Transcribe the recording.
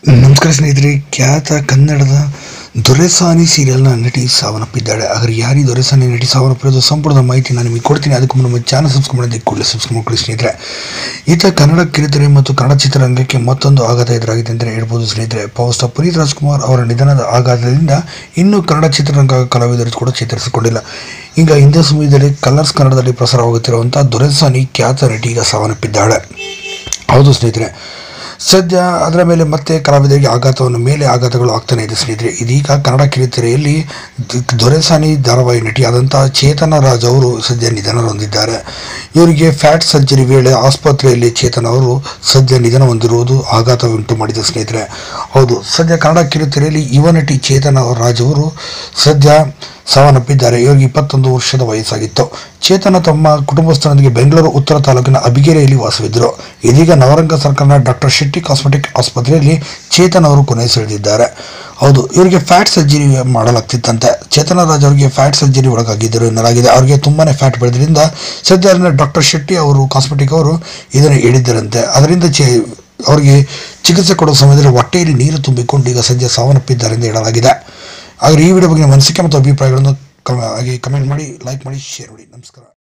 ನಮಸ್ಕಾರ ಸ್ನೇಹಿತರೆ ಖ್ಯಾತ ಕನ್ನಡದ ದೊರೆಸಾನಿ ಸೀರಿಯಲ್ನ ನಟಿ ಸಾವನ್ನಪ್ಪಿದ್ದಾಳೆ ಹಾಗಾದ್ರೆ ಯಾರಿ ದೊರೆಸಾನಿ ನಟಿ ಸಾವನ್ನಪ್ಪಿರೋದು ಸಂಪೂರ್ಣ ಮಾಹಿತಿ ನಾನು ನಿಮಗೆ ಕೊಡ್ತೀನಿ ಅದಕ್ಕೂ ಮುನ್ನ ನಮ್ಮ ಚಾನಲ್ ಸಬ್ಸ್ಕ್ರೈಬ್ ಮಾಡೋದಕ್ಕೆ ಕೂಡಲೇ ಸಬ್ಸ್ಕ್ರೈಬ್ ಮಾಡ್ಕೊಳ್ಳಿ ಸ್ನೇಹಿತರೆ ಈತ ಕನ್ನಡ ಕಿರುತೆರೆ ಮತ್ತು ಕನ್ನಡ ಚಿತ್ರರಂಗಕ್ಕೆ ಮತ್ತೊಂದು ಆಘಾತ ಎದುರಾಗಿದೆ ಅಂತಲೇ ಹೇಳ್ಬೋದು ಸ್ನೇಹಿತರೆ ಪವರ್ ಸ್ಟಾರ್ ಪುನೀತ್ ರಾಜ್ಕುಮಾರ್ ಅವರ ನಿಧನದ ಆಘಾತದಿಂದ ಇನ್ನೂ ಕನ್ನಡ ಚಿತ್ರರಂಗ ಕಲಾವಿದರು ಕೂಡ ಚೇತರಿಸಿಕೊಂಡಿಲ್ಲ ಈಗ ಹಿಂದೆ ಸಮಯದಲ್ಲಿ ಕಲರ್ಸ್ ಕನ್ನಡದಲ್ಲಿ ಪ್ರಸಾರವಾಗುತ್ತಿರುವಂಥ ದೊರೆಸಾನಿ ಖ್ಯಾತ ನಟಿ ಈಗ ಸಾವನ್ನಪ್ಪಿದ್ದಾಳೆ ಹೌದು ಸ್ನೇಹಿತರೆ ಸದ್ಯ ಅದರ ಮೇಲೆ ಮತ್ತೆ ಕಲಾವಿದರಿಗೆ ಆಘಾತವನ್ನು ಮೇಲೆ ಆಘಾತಗಳು ಆಗ್ತಾನೆ ಇದೆ ಸ್ನೇಹಿತರೆ ಇದೀಗ ಕನ್ನಡ ಕಿರುತೆರೆಯಲ್ಲಿ ದ- ದೊರೆಸಾನಿ ಧಾರಾವಾಹಿ ನಟಿಯಾದಂಥ ಚೇತನ ರಾಜ್ ಅವರು ಸದ್ಯ ನಿಧನ ಹೊಂದಿದ್ದಾರೆ ಇವರಿಗೆ ಫ್ಯಾಟ್ ಸರ್ಜರಿ ವೇಳೆ ಆಸ್ಪತ್ರೆಯಲ್ಲಿ ಚೇತನ್ ಅವರು ಸದ್ಯ ನಿಧನ ಹೊಂದಿರುವುದು ಆಘಾತ ಉಂಟು ಮಾಡಿದೆ ಸ್ನೇಹಿತರೆ ಹೌದು ಸದ್ಯ ಕನ್ನಡ ಕಿರುತೆರೆಯಲ್ಲಿ ಯುವ ನಟಿ ಚೇತನ ರಾಜ್ ಅವರು ಸದ್ಯ ಸಾವನ್ನಪ್ಪಿದ್ದಾರೆ ಇವರಿಗೆ ಇಪ್ಪತ್ತೊಂದು ವರ್ಷದ ವಯಸ್ಸಾಗಿತ್ತು ಚೇತನ ತಮ್ಮ ಕುಟುಂಬಸ್ಥರೊಂದಿಗೆ ಬೆಂಗಳೂರು ಉತ್ತರ ತಾಲೂಕಿನ ಅಬಿಗೆರೆಯಲ್ಲಿ ವಾಸವಿದ್ದರು ಇದೀಗ ನವರಂಗ ಸರ್ಕಾರದ ಡಾಕ್ಟರ್ ಶೆಟ್ಟಿ ಕಾಸ್ಮೆಟಿಕ್ ಆಸ್ಪತ್ರೆಯಲ್ಲಿ ಚೇತನ್ ಅವರು ಕೊನೆಯುಸಿಳಿದಿದ್ದಾರೆ ಹೌದು ಇವರಿಗೆ ಫ್ಯಾಟ್ ಸರ್ಜರಿ ಮಾಡಲಾಗ್ತಿತ್ತಂತೆ ಚೇತನ ರಾಜ್ ಅವರಿಗೆ ಫ್ಯಾಟ್ ಸರ್ಜರಿ ಒಳಗಾಗಿದ್ದರು ಎನ್ನಲಾಗಿದೆ ಅವರಿಗೆ ತುಂಬಾನೇ ಫ್ಯಾಟ್ ಬೆಳೆದ್ರಿಂದ ಸದ್ಯ ಡಾಕ್ಟರ್ ಶೆಟ್ಟಿ ಅವರು ಕಾಸ್ಮೆಟಿಕ್ ಅವರು ಇದನ್ನು ಹೇಳಿದ್ದರಂತೆ ಅದರಿಂದ ಚೇ ಅವರಿಗೆ ಚಿಕಿತ್ಸೆ ಕೊಡುವ ಸಮಯದಲ್ಲಿ ಹೊಟ್ಟೆಯಲ್ಲಿ ನೀರು ತುಂಬಿಕೊಂಡು ಈಗ ಸದ್ಯ ಸಾವನ್ನಪ್ಪಿದ್ದಾರೆ ಎಂದು ಹೇಳಲಾಗಿದೆ ಹಾಗೆ ಈ ವಿಡಿಯೋ ಬಗ್ಗೆ ನಿಮ್ಮ ಅನಿಸಿಕೆ ಮತ್ತು ಅಭಿಪ್ರಾಯಗಳನ್ನು ಕ- ಹಾಗೆ ಕಮೆಂಟ್ ಮಾಡಿ ಲೈಕ್ ಮಾಡಿ ಶೇರ್ ಮಾಡಿ ನಮಸ್ಕಾರ